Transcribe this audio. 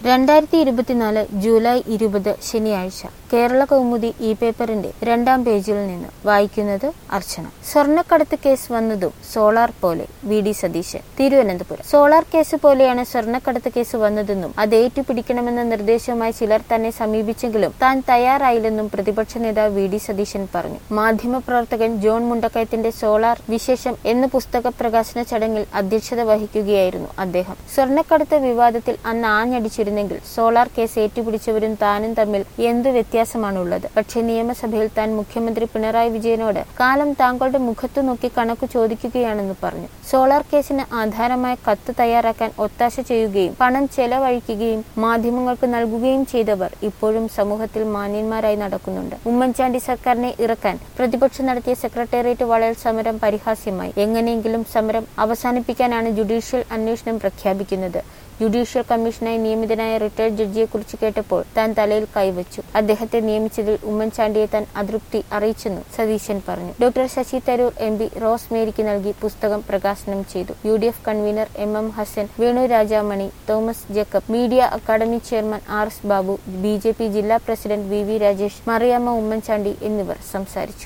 രണ്ടായിരത്തി ഇരുപത്തിനാല് ജൂലൈ ഇരുപത് ശനിയാഴ്ച കേരള കൗമുദി ഈ പേപ്പറിന്റെ രണ്ടാം പേജിൽ നിന്ന് വായിക്കുന്നത് അർച്ചന സ്വർണ്ണക്കടത്ത് കേസ് വന്നതും സോളാർ പോലെ V D Satheesan Thiruvananthapuram solar case പോലെയാണ് സ്വർണ്ണക്കടത്ത് കേസ് വന്നതെന്നും അത് ഏറ്റുപിടിക്കണമെന്ന നിർദ്ദേശവുമായി ചിലർ തന്നെ സമീപിച്ചെങ്കിലും താൻ തയ്യാറായില്ലെന്നും പ്രതിപക്ഷ നേതാവ് വി ഡി സതീശൻ പറഞ്ഞു മാധ്യമപ്രവർത്തകൻ ജോൺ മുണ്ടക്കയത്തിന്റെ സോളാർ വിശേഷം എന്ന പുസ്തക പ്രകാശന ചടങ്ങിൽ അധ്യക്ഷത വഹിക്കുകയായിരുന്നു അദ്ദേഹം സ്വർണ്ണക്കടത്ത് വിവാദത്തിൽ അന്ന് ആഞ്ഞടിച്ചിരുന്നെങ്കിൽ സോളാർ കേസ് ഏറ്റുപിടിച്ചവരും താനും തമ്മിൽ എന്തു വ്യത്യാസമാണുള്ളത് പക്ഷേ നിയമസഭയിൽ താൻ മുഖ്യമന്ത്രി പിണറായി വിജയനോട് കാലം താങ്കളുടെ മുഖത്തു നോക്കി കണക്ക് ചോദിക്കുകയാണെന്ന് പറഞ്ഞു സോളാർ കേസിന് ആധാരമായ കത്ത് തയ്യാറാക്കാൻ ഒത്താശ ചെയ്യുകയും പണം ചെലവഴിക്കുകയും മാധ്യമങ്ങൾക്ക് നൽകുകയും ചെയ്തവർ ഇപ്പോഴും സമൂഹത്തിൽ മാന്യന്മാരായി നടക്കുന്നുണ്ട് ഉമ്മൻചാണ്ടി സർക്കാരിനെ ഇറക്കാൻ പ്രതിപക്ഷം നടത്തിയ സെക്രട്ടേറിയറ്റ് വളയൽ സമരം പരിഹാസ്യമായി എങ്ങനെയെങ്കിലും സമരം അവസാനിപ്പിക്കാനാണ് ജുഡീഷ്യൽ അന്വേഷണം പ്രഖ്യാപിക്കുന്നത് ജുഡീഷ്യൽ കമ്മീഷനായി നിയമിതനായ റിട്ടയർഡ് ജഡ്ജിയെക്കുറിച്ച് കേട്ടപ്പോൾ താൻ തലയിൽ കൈവച്ചു അദ്ദേഹത്തെ നിയമിച്ചതിൽ ഉമ്മൻചാണ്ടിയെ താൻ അതൃപ്തി അറിയിച്ചെന്നും സതീശൻ പറഞ്ഞു doctor Shashi Tharoor M P Rose മേരിക്ക് നൽകി പുസ്തകം പ്രകാശനം ചെയ്തു U D F convener M M Hasan Venu Rajamani Thomas Jacob media academy chairman R S Babu B J P ജില്ലാ president V V Rajesh Mariamma Oommen Chandy എന്നിവർ സംസാരിച്ചു